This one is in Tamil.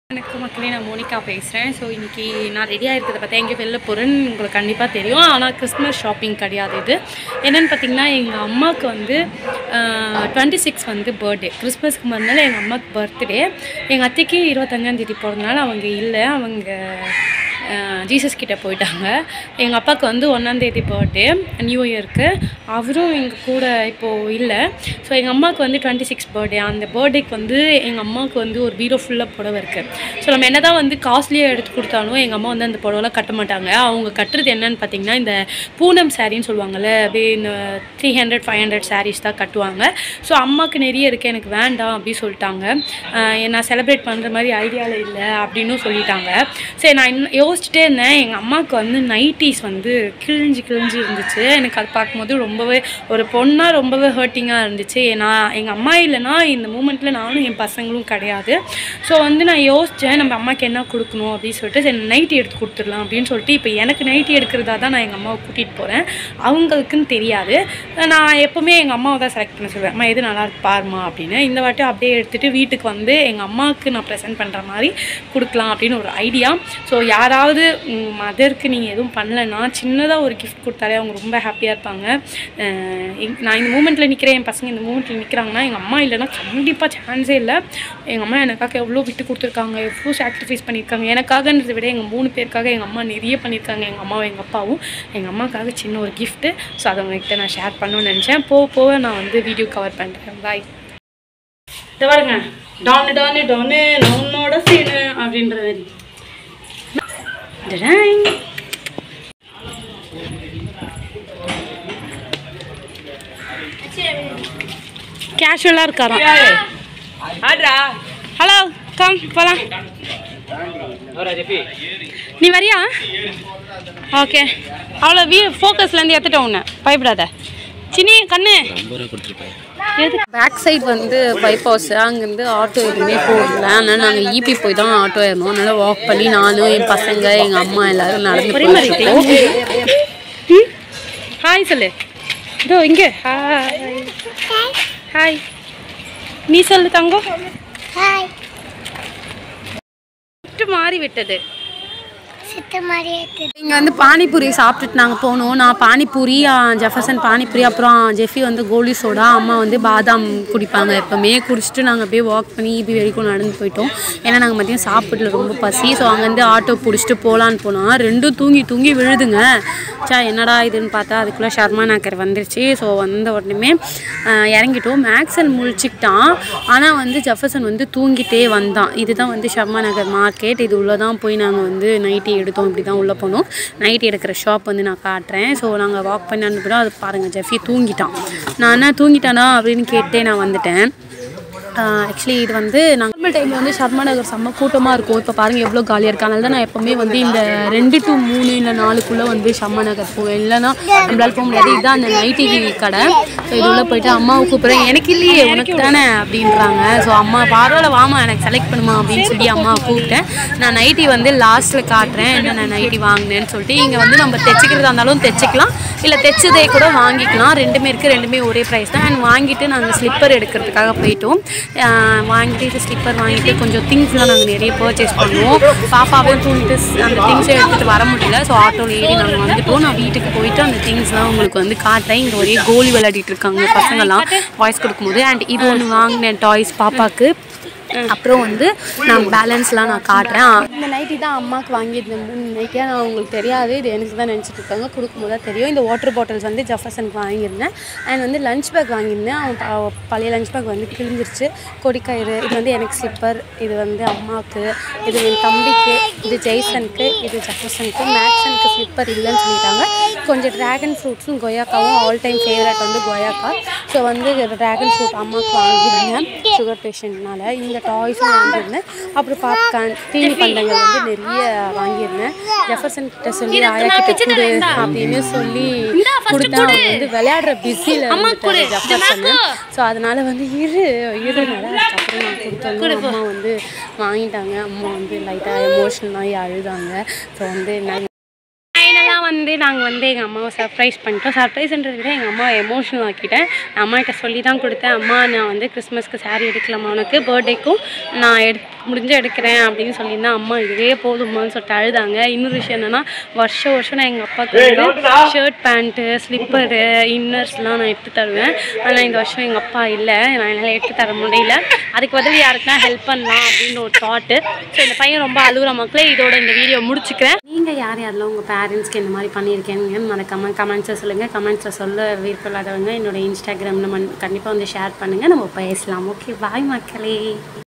வணக்கம் மக்களே நான் மோனிகா பேசுகிறேன் ஸோ இன்றைக்கி நான் ரெடியாக இருக்கிறத பார்த்தா எங்கே வெளில போகிறேன்னு உங்களுக்கு கண்டிப்பாக தெரியும் ஆனால் கிறிஸ்மஸ் ஷாப்பிங் கிடையாது இது என்னென்னு பார்த்தீங்கன்னா எங்கள் அம்மாவுக்கு வந்து டுவெண்ட்டி சிக்ஸ் வந்து பர்த்டே கிறிஸ்மஸ்க்கு மறுநாள் எங்கள் அம்மாவுக்கு பர்த்டே எங்கள் அத்தைக்கு இருபத்தஞ்சாந்தேதி பிறந்தனால அவங்க இல்லை அவங்க ஜீசஸ் கிட்ட போயிட்டாங்க எங்கள் அப்பாவுக்கு வந்து ஒன்றாந்தேதி பர்த்டே நியூ இயருக்கு அவரும் எங்கள் கூட இப்போது இல்லை ஸோ எங்கள் அம்மாவுக்கு வந்து டுவெண்ட்டி சிக்ஸ் பர்த்டே அந்த பர்த்டேக்கு வந்து எங்கள் அம்மாவுக்கு வந்து ஒரு பீரோ ஃபுல்லாக புடவை இருக்குது ஸோ நம்ம என்ன தான் வந்து காஸ்ட்லியாக எடுத்து கொடுத்தாலும் எங்கள் அம்மா வந்து அந்த புடவைலாம் கட்ட மாட்டாங்க அவங்க கட்டுறது என்னன்னு பார்த்தீங்கன்னா இந்த பூனம் சாரின்னு சொல்லுவாங்கள்ல அப்படியே இந்த three hundred five hundred saris தான் கட்டுவாங்க ஸோ அம்மாவுக்கு நிறைய இருக்குது எனக்கு வேண்டாம் அப்படின்னு சொல்லிட்டாங்க ஆஹ் நான் செலிப்ரேட் பண்ணுற மாதிரி ஐடியாவில் இல்லை அப்படின்னும் சொல்லிட்டாங்க சரி நான் இன்னும் யோசிச்சுட்டே இருந்தேன் எங்கள் அம்மாவுக்கு வந்து நைட்டிஸ் வந்து கிழிஞ்சு கிழிஞ்சு இருந்துச்சு எனக்கு அது பார்க்கும்போது ரொம்பவே ஒரு பொண்ணாக ரொம்பவே ஹர்ட்டிங்காக இருந்துச்சு நான் எங்கள் அம்மா இல்லைன்னா இந்த மூமெண்ட்டில் நானும் என் பசங்களும் கிடையாது ஸோ வந்து நான் யோசித்தேன் நம்ம அம்மாவுக்கு என்ன கொடுக்கணும் அப்படின்னு சொல்லிட்டு சரி நைட்டி எடுத்து கொடுத்துடலாம் அப்படின்னு சொல்லிட்டு இப்போ எனக்கு நைட்டி எடுக்கிறதா தான் நான் எங்கள் அம்மாவை கூட்டிகிட்டு போகிறேன் அவங்களுக்குன்னு தெரியாது நான் எப்போவுமே எங்கள் அம்மாவை தான் செலக்ட் பண்ண சொல்லுவேன் அம்மா எது நல்லா இருக்கு பாருமா அப்படின்னு இந்த வாட்டி அப்படியே எடுத்துகிட்டு வீட்டுக்கு வந்து எங்கள் அம்மாவுக்கு நான் ப்ரெசென்ட் பண்ணுற மாதிரி கொடுக்கலாம் அப்படின்னு ஒரு ஐடியா ஸோ யாராவது மதருக்கு நீங்கள் எதுவும் பண்ணலைன்னா சின்னதாக ஒரு கிஃப்ட் கொடுத்தாலே அவங்க ரொம்ப ஹாப்பியாக இருப்பாங்க அஹ் எங்- நான் இந்த மூமெண்ட்டில் நிற்கிறேன் என் பசங்க இந்த மூமெண்ட்டில் நிற்கிறாங்கன்னா எங்கள் அம்மா இல்லைன்னா கண்டிப்பாக சான்ஸே இல்லை எங்கள் அம்மா எனக்காக எவ்வளோ விட்டு கொடுத்துருக்காங்க எவ்வளோ சாக்ரிஃபைஸ் பண்ணியிருக்காங்க எனக்காகன்றதை விட எங்கள் மூணு பேருக்காக எங்கள் அம்மா நிறைய பண்ணியிருக்காங்க எங்கள் அம்மாவும் எங்கள் அப்பாவும் எங்கள் அம்மாவுக்காக சின்ன ஒரு கிஃப்ட்டு ஸோ அதை உங்ககிட்ட நான் ஷேர் பண்ணணும்னு நினச்சேன் போக போக நான் வந்து வீடியோ கவர் பண்ணுறேன் பாய் இதை பாருங்க டானு டானு டானு நான் உன்னோட சீனு அப்படின்ற மாதிரி டடாங். கேஷுவலாக இருக்காராம் ஹலோ கம் போலாம் நீ வரியா ஓகே அவ்வளோ வீ ஃபோக்கஸ்லேருந்து எடுத்துட்டேன் உன்னை பயப்படாத சினி கண்ணு பேக் சைடு வந்து பைப் ஹவுஸ் அங்கேருந்து ஆட்டோ எதுவுமே போகல அதனால் நாங்கள் ஈபி போய் தான் ஆட்டோ ஏறணும் அதனால் வாக் பண்ணி நானும் என் பசங்க எங்கள் அம்மா எல்லாரும் நடந்து போயிருக்கோம் ஹாய் சொல்லு இதோ இங்கே ஹாய் ஹாய் நீ சொல்லு தங்கம் ஹாய் மாறி விட்டது சித்த மாதிரியே தெரியும் இங்கே வந்து பானிபூரி சாப்பிட்டுட்டு நாங்கள் போனோம் நான் பானிபூரி ஆ, ஜெஃபர்சன் பானிபூரி அப்புறம் ஜெஃபி வந்து கோலி சோடா அம்மா வந்து பாதாம் குடிப்பாங்க எப்போவுமே குடிச்சிட்டு நாங்கள் அப்படியே வாக் பண்ணி ஈபி வரைக்கும் நடந்து போயிட்டோம் ஏன்னா நாங்கள் மதியம் சாப்பிடல ரொம்ப பசி ஸோ அங்கேருந்து ஆட்டோ பிடிச்சிட்டு போகலான்னு போனோம் ரெண்டும் தூங்கி தூங்கி விழுதுங்க சா என்னடா இதுன்னு பார்த்தா அதுக்குள்ளே ஷர்மா நாக்கர் வந்துருச்சு ஸோ வந்த உடனே ஆ, இறங்கிட்டோம் மேக்ஸன் முழிச்சிக்கிட்டான் ஆனால் வந்து ஜெஃபர்சன் வந்து தூங்கிட்டே வந்தான் இதுதான் வந்து ஷர்மா நகர் மார்க்கெட் இது உள்ளே தான் போய் நாங்கள் வந்து நைட்டி எடுத்தோம் இப்படி தான் உள்ளே போனோம் நைட்டி எடுக்கிற ஷாப் வந்து நான் காட்டுறேன் ஸோ நாங்கள் வாக் பண்ணி அனுப்பிட்டோம் அது பாருங்கள் ஜெஃபி தூங்கிட்டான் நான் என்ன தூங்கிட்டானா அப்படின்னு கேட்டே நான் வந்துட்டேன் ஆக்சுவலி இது வந்து நார்மல் டைமில் வந்து சர்மா நகர் செம்ம கூட்டமாக இருக்கும் இப்போ பாருங்கள் எவ்வளோ காலியாக இருக்கு அதனால தான் நான் எப்போவுமே வந்து இந்த ரெண்டு டு மூணு இல்லை நாலுக்குள்ளே வந்து சர்மா நகர் போவேன் இல்லைன்னா நம்மளால போக முடியாது இதுதான் அந்த நைட்டி கடை ஸோ இது உள்ளே போயிட்டு அம்மாவை கூப்பிட்றேன் எனக்கு இல்லையே உனக்கு தானே அப்படின்றாங்க ஸோ அம்மா பரவாயில்ல வாமா எனக்கு செலக்ட் பண்ணுமா அப்படின்னு சொல்லி அம்மாவை கூப்பிட்டேன் நான் நைட்டி வந்து லாஸ்ட்டில் காட்டுறேன் என்னென்ன நைட்டி வாங்கினேன்னு சொல்லிட்டு இங்கே வந்து நம்ம தைச்சிக்கிறதா இருந்தாலும் தைச்சிக்கலாம் இல்லை தைச்சதே கூட வாங்கிக்கலாம் ரெண்டுமே இருக்குது ரெண்டுமே ஒரே ப்ரைஸ் தான் அண்ட் வாங்கிட்டு நாங்கள் ஸ்லிப்பர் எடுக்கிறதுக்காக போயிட்டோம் ஆஹ் வாங்கிட்டு ஸ்லிப்பர் வாங்கிட்டு கொஞ்சம் திங்ஸ்லாம் நாங்கள் நிறைய பர்ச்சேஸ் பண்ணுவோம் பாப்பாவே தூங்கிட்டு ஸ்- அந்த திங்ஸை எடுத்துகிட்டு வர முடியல ஸோ ஆட்டோவில் ஏறி நாங்கள் வந்துட்டோம் நான் வீட்டுக்கு போயிட்டு அந்த திங்ஸ்லாம் உங்களுக்கு வந்து காட்டுறேன் இங்கே ஒரே கோலி விளையாடிட்டு இருக்காங்க பசங்கள்லாம் வாய்ஸ் கொடுக்கும்போது அண்ட் இது ஒன்று வாங்கினேன் டாய்ஸ் பாப்பாக்கு அப்புறம் வந்து நான் பேலன்ஸ்லாம் நான் காட்டுறேன் இந்த நைட்டி தான் அம்மாவுக்கு வாங்கியிருந்தேன் மூணு நைட்டியாக நான் உங்களுக்கு தெரியாது இது எனக்கு தான் நினச்சிட்டு இருக்காங்க கொடுக்கும்போது தான் தெரியும் இந்த வாட்டர் பாட்டில்ஸ் வந்து ஜெஃபர்சனுக்கு வாங்கியிருந்தேன் அண்ட் வந்து லஞ்ச் பேக் வாங்கியிருந்தேன் அவன் ப- பழைய லஞ்ச் பேக் வந்து கிழிஞ்சிருச்சு கொடிக்கயிறு இது வந்து எனக்கு ஸ்லிப்பர் இது வந்து அம்மாவுக்கு இது என் தம்பிக்கு இது ஜெய்சனுக்கு இது ஜெஃபர்சனுக்கு மேக்ஸனுக்கு ஸ்லிப்பர் இல்லைன்னு சொல்லிட்டாங்க கொஞ்சம் ட்ராகன் ஃப்ரூட்ஸும் கொய்யாக்காவும் ஆல் டைம் ஃபேவரட் வந்து கொய்யாக்கா ஸோ வந்து ட்ராகன் ஃப்ரூட் அம்மாவுக்கு வாங்கியிருந்தேன் சுகர் பேஷண்ட்னால இந்த டாய்ஸும் வாங்கியிருந்தேன் அப்புறம் பாப்கார்ன் தீனி பண்டங்கள் வந்து நிறைய வாங்கியிருந்தேன் ஜெஃபர்சன் கிட்ட சொல்லி ஆயா கிட்ட கொடு அப்படின்னு சொல்லி கொடுத்தா அவன் வந்து விளையாடுற பிஸியில் இருந்துட்டாரு ஜெஃபர்சன் ஸோ அதனால வந்து இரு இருனால அதுக்கப்புறம் நான் கொடுத்தோம் அம்மா வந்து வாங்கிட்டாங்க அம்மா வந்து லைட்டாக எமோஷனல் ஆகி அழுதாங்க ஸோ வந்து நான் ஃபைனலாக வந்து நாங்கள் வந்து எங்கள் அம்மாவை சர்ப்ரைஸ் பண்ணிட்டோம் சர்ப்ரைஸ்ன்றதை விட எங்கள் அம்மாவை எமோஷனல் ஆக்கிட்டேன் நான் அம்மாகிட்ட சொல்லி தான் கொடுத்தேன் அம்மா நான் வந்து கிறிஸ்மஸ்க்கு saree எடுக்கலாமா உனக்கு பர்த்டேக்கும் நான் எடு முடிஞ்ச எடுக்கிறேன் அப்படின்னு சொல்லியிருந்தேன் அம்மா இதுவே போதுமான்னு சொல்லிட்டு அழுதாங்க இன்னொரு விஷயம் என்னென்னா வருஷம் வருஷம் நான் எங்கள் அப்பாவுக்கு வந்து ஷர்ட் பேண்ட்டு ஸ்லிப்பரு இன்னர்ஸ்லாம் நான் எடுத்து தருவேன் ஆனால் இந்த வருஷம் எங்கள் அப்பா இல்லை நான் என்னால் எடுத்து தர முடியல அதுக்கு பதில் யாருக்குனா ஹெல்ப் பண்ணலாம் அப்படின்னு ஒரு தாட்டு ஸோ இந்த பையன் ரொம்ப அழுகுற மக்களே இதோட இந்த வீடியோ முடிச்சுக்கிறேன் நீங்கள் யார் யாரெல்லாம் உங்கள் பேரண்ட்ஸ்க்கு இந்த மாதிரி பண்ணியிருக்கீங்கன்னு மறக்காம கமெண்ட்ஸில் சொல்லுங்கள் கமெண்ட்ஸில் சொல்ல விருப்பம் இல்லாதவங்க என்னோட இன்ஸ்டாகிராமில் கண்டிப்பாக வந்து ஷேர் பண்ணுங்கள் நம்ம பேசலாம் ஓகே பாய் மக்களே